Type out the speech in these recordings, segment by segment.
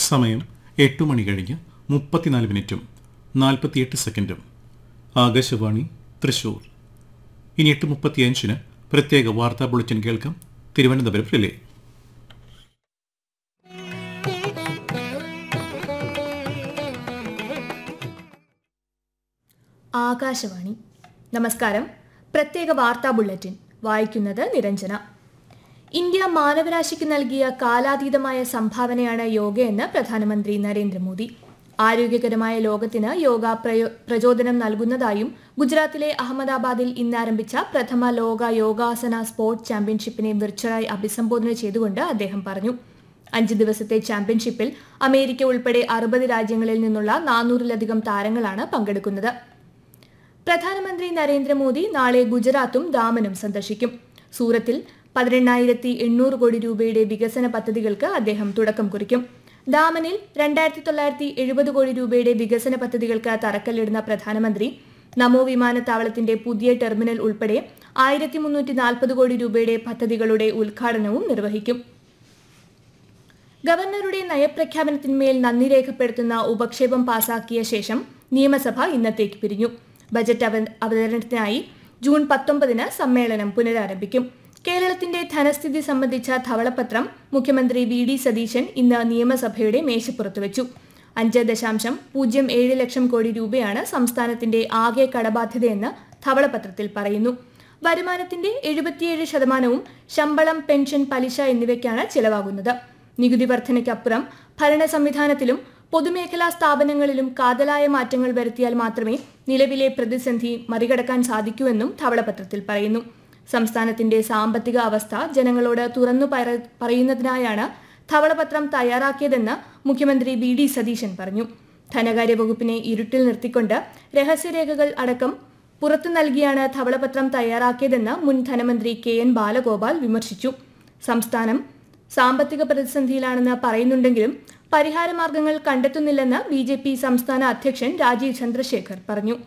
സമയം എട്ട് മണി കഴിഞ്ഞ് മുപ്പത്തിനാല് മിനിറ്റും നാൽപ്പത്തിയെട്ട് സെക്കൻഡും ആകാശവാണി തൃശൂർ ഇനി എട്ട് മുപ്പത്തിയഞ്ചിന് പ്രത്യേക വാർത്താ ബുള്ളറ്റിൻ കേൾക്കാം തിരുവനന്തപുരം റിലേ ആകാശവാണി നമസ്കാരം പ്രത്യേക വാർത്താ ബുള്ളറ്റിൻ വായിക്കുന്നത് നിരഞ്ജന ഇന്ത്യ മാനവരാശിക്ക് നൽകിയ കാലാതീതമായ സംഭാവനയാണ് യോഗയെന്ന് പ്രധാനമന്ത്രി നരേന്ദ്രമോദി ആരോഗ്യകരമായ ലോകത്തിന് യോഗ പ്രയോ പ്രചോദനം നൽകുന്നതായും ഗുജറാത്തിലെ അഹമ്മദാബാദിൽ ഇന്ന് ആരംഭിച്ച പ്രഥമ ലോക യോഗാസന സ്പോർട്സ് ചാമ്പ്യൻഷിപ്പിനെ വിർച്വലായി അഭിസംബോധന ചെയ്തുകൊണ്ട് അദ്ദേഹം പറഞ്ഞു അഞ്ച് ദിവസത്തെ ചാമ്പ്യൻഷിപ്പിൽ അമേരിക്ക ഉൾപ്പെടെ അറുപത് രാജ്യങ്ങളിൽ നിന്നുള്ള നാനൂറിലധികം താരങ്ങളാണ് പങ്കെടുക്കുന്നത് പ്രധാനമന്ത്രി നരേന്ദ്രമോദി നാളെ ഗുജറാത്തും ദാമനും സന്ദർശിക്കും സൂറത്തിൽ പതിനെണ്ണായിരത്തി എണ്ണൂറ് കോടി രൂപയുടെ വികസന പദ്ധതികൾക്ക് അദ്ദേഹം തുടക്കം കുറിക്കും ദാമനിൽ രണ്ടായിരത്തി തൊള്ളായിരത്തി എഴുപത് കോടി രൂപയുടെ വികസന പദ്ധതികൾക്ക് തറക്കല്ലിടുന്ന പ്രധാനമന്ത്രി നമോ വിമാനത്താവളത്തിന്റെ പുതിയ ടെർമിനൽ ഉൾപ്പെടെ ആയിരത്തി മുന്നൂറ്റി നാൽപ്പത് കോടി രൂപയുടെ പദ്ധതികളുടെ ഉദ്ഘാടനവും നിർവഹിക്കും ഗവർണറുടെ നയപ്രഖ്യാപനത്തിന്മേൽ നന്ദി രേഖപ്പെടുത്തുന്ന ഉപക്ഷേപം പാസാക്കിയ ശേഷം നിയമസഭ ഇന്നത്തേക്ക് പിരിഞ്ഞു ബജറ്റ് അവ അവതരണത്തിനായി ജൂൺ പത്തൊമ്പതിന് സമ്മേളനം പുനരാരംഭിക്കും കേരളത്തിന്റെ ധനസ്ഥിതി സംബന്ധിച്ച ധവളപത്രം മുഖ്യമന്ത്രി വി ഡി സതീശൻ ഇന്ന് നിയമസഭയുടെ മേശപ്പുറത്ത് വെച്ചു അഞ്ച് ദശാംശം പൂജ്യം ഏഴ് ലക്ഷം കോടി രൂപയാണ് സംസ്ഥാനത്തിന്റെ ആകെ കടബാധ്യതയെന്ന് ധവളപത്രത്തിൽ പറയുന്നു വരുമാനത്തിന്റെ എഴുപത്തിയേഴ് ശതമാനവും ശമ്പളം പെൻഷൻ പലിശ എന്നിവയ്ക്കാണ് ചിലവാകുന്നത് നികുതി വർധനയ്ക്കപ്പുറം ഭരണ സംവിധാനത്തിലും പൊതുമേഖലാ സ്ഥാപനങ്ങളിലും കാതലായ മാറ്റങ്ങൾ വരുത്തിയാൽ മാത്രമേ നിലവിലെ പ്രതിസന്ധി മറികടക്കാൻ സാധിക്കൂവെന്നും ധവളപത്രത്തിൽ പറയുന്നു സംസ്ഥാനത്തിന്റെ സാമ്പത്തിക അവസ്ഥ ജനങ്ങളോട് തുറന്നു പറ- പറയുന്നതിനായാണ് ധവളപത്രം തയ്യാറാക്കിയതെന്ന് മുഖ്യമന്ത്രി വി ഡി സതീശൻ പറഞ്ഞു ധനകാര്യ വകുപ്പിനെ ഇരുട്ടിൽ നിർത്തിക്കൊണ്ട് രഹസ്യരേഖകൾ അടക്കം പുറത്തു നൽകിയാണ് ധവളപത്രം തയ്യാറാക്കിയതെന്ന് മുൻ ധനമന്ത്രി കെ എൻ ബാലഗോപാൽ വിമർശിച്ചു സംസ്ഥാനം സാമ്പത്തിക പ്രതിസന്ധിയിലാണെന്ന് പറയുന്നുണ്ടെങ്കിലും പരിഹാരമാർഗങ്ങൾ കണ്ടെത്തുന്നില്ലെന്ന് ബി ജെ പി സംസ്ഥാന അധ്യക്ഷൻ രാജീവ് ചന്ദ്രശേഖർ പറഞ്ഞു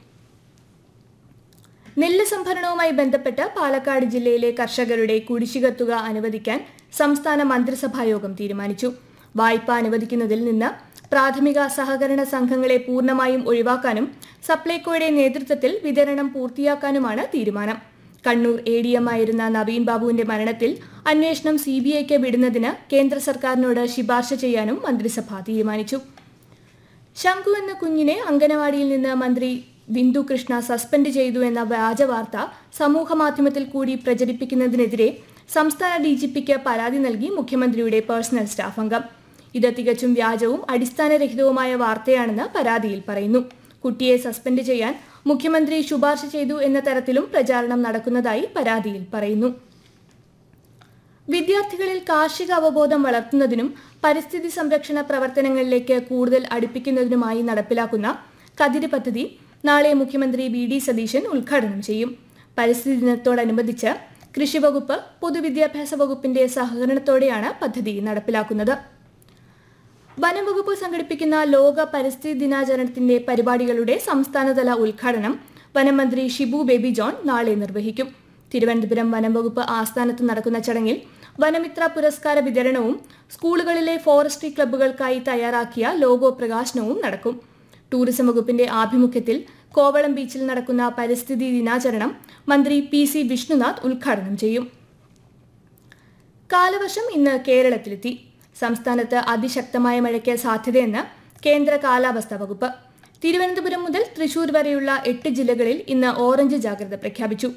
നെല്ല് സംഭരണവുമായി ബന്ധപ്പെട്ട് പാലക്കാട് ജില്ലയിലെ കർഷകരുടെ കുടിശ്ശിക തുക അനുവദിക്കാൻ സംസ്ഥാന മന്ത്രിസഭാ യോഗം തീരുമാനിച്ചു വായ്പ അനുവദിക്കുന്നതിൽ നിന്ന് പ്രാഥമിക സഹകരണ സംഘങ്ങളെ പൂർണ്ണമായും ഒഴിവാക്കാനും സപ്ലൈകോയുടെ നേതൃത്വത്തിൽ വിതരണം പൂർത്തിയാക്കാനുമാണ് തീരുമാനം കണ്ണൂർ എ ഡി എം ആയിരുന്ന നവീൻ ബാബുവിന്റെ മരണത്തിൽ അന്വേഷണം സി ബി ഐക്ക് വിടുന്നതിന് കേന്ദ്ര സർക്കാരിനോട് ശുപാർശ ചെയ്യാനും മന്ത്രിസഭ തീരുമാനിച്ചു ശംഖു എന്ന കുഞ്ഞിനെ അങ്കനവാടിയിൽ നിന്ന് മന്ത്രി ബിന്ദു കൃഷ്ണ സസ്പെൻഡ് ചെയ്തു എന്ന വ്യാജ വാർത്ത സമൂഹ മാധ്യമത്തിൽ കൂടി പ്രചരിപ്പിക്കുന്നതിനെതിരെ സംസ്ഥാന ഡി ജി പിക്ക് പരാതി നൽകി മുഖ്യമന്ത്രിയുടെ പേഴ്സണൽ സ്റ്റാഫ് അംഗം ഇത് തികച്ചും വ്യാജവും അടിസ്ഥാനരഹിതവുമായ വാർത്തയാണെന്ന് പരാതിയിൽ പറയുന്നു കുട്ടിയെ സസ്പെൻഡ് ചെയ്യാൻ മുഖ്യമന്ത്രി ശുപാർശ ചെയ്തു എന്ന തരത്തിലും പ്രചാരണം നടക്കുന്നതായി പരാതിയിൽ പറയുന്നു വിദ്യാർത്ഥികളിൽ കാർഷിക അവബോധം വളർത്തുന്നതിനും പരിസ്ഥിതി സംരക്ഷണ പ്രവർത്തനങ്ങളിലേക്ക് കൂടുതൽ അടുപ്പിക്കുന്നതിനുമായി നടപ്പിലാക്കുന്ന കതിര് പദ്ധതി നാളെ മുഖ്യമന്ത്രി വി ഡി സതീശൻ ഉദ്ഘാടനം ചെയ്യും പരിസ്ഥിതി ദിനത്തോടനുബന്ധിച്ച് കൃഷിവകുപ്പ് പൊതുവിദ്യാഭ്യാസ വകുപ്പിന്റെ സഹകരണത്തോടെയാണ് പദ്ധതി നടപ്പിലാക്കുന്നത് വനം വകുപ്പ് സംഘടിപ്പിക്കുന്ന ലോക പരിസ്ഥിതി ദിനാചരണത്തിന്റെ പരിപാടികളുടെ സംസ്ഥാനതല ഉദ്ഘാടനം വനമന്ത്രി ഷിബു ബേബി ജോൺ നാളെ നിർവഹിക്കും തിരുവനന്തപുരം വനം വകുപ്പ് ആസ്ഥാനത്ത് നടക്കുന്ന ചടങ്ങിൽ വനമിത്ര പുരസ്കാര വിതരണവും സ്കൂളുകളിലെ ഫോറസ്ട്രി ക്ലബ്ബുകൾക്കായി തയ്യാറാക്കിയ ലോഗോ പ്രകാശനവും നടക്കും ടൂറിസം വകുപ്പിന്റെ ആഭിമുഖ്യത്തിൽ കോവളം ബീച്ചിൽ നടക്കുന്ന പരിസ്ഥിതി ദിനാചരണം മന്ത്രി പി സി വിഷ്ണുനാഥ് ഉദ്ഘാടനം ചെയ്യും കാലവർഷം ഇന്ന് കേരളത്തിലെത്തി സംസ്ഥാനത്ത് അതിശക്തമായ മഴയ്ക്ക് സാധ്യതയെന്ന് കേന്ദ്ര കാലാവസ്ഥാ വകുപ്പ് തിരുവനന്തപുരം മുതൽ തൃശൂർ വരെയുള്ള എട്ട് ജില്ലകളിൽ ഇന്ന് ഓറഞ്ച് ജാഗ്രത പ്രഖ്യാപിച്ചു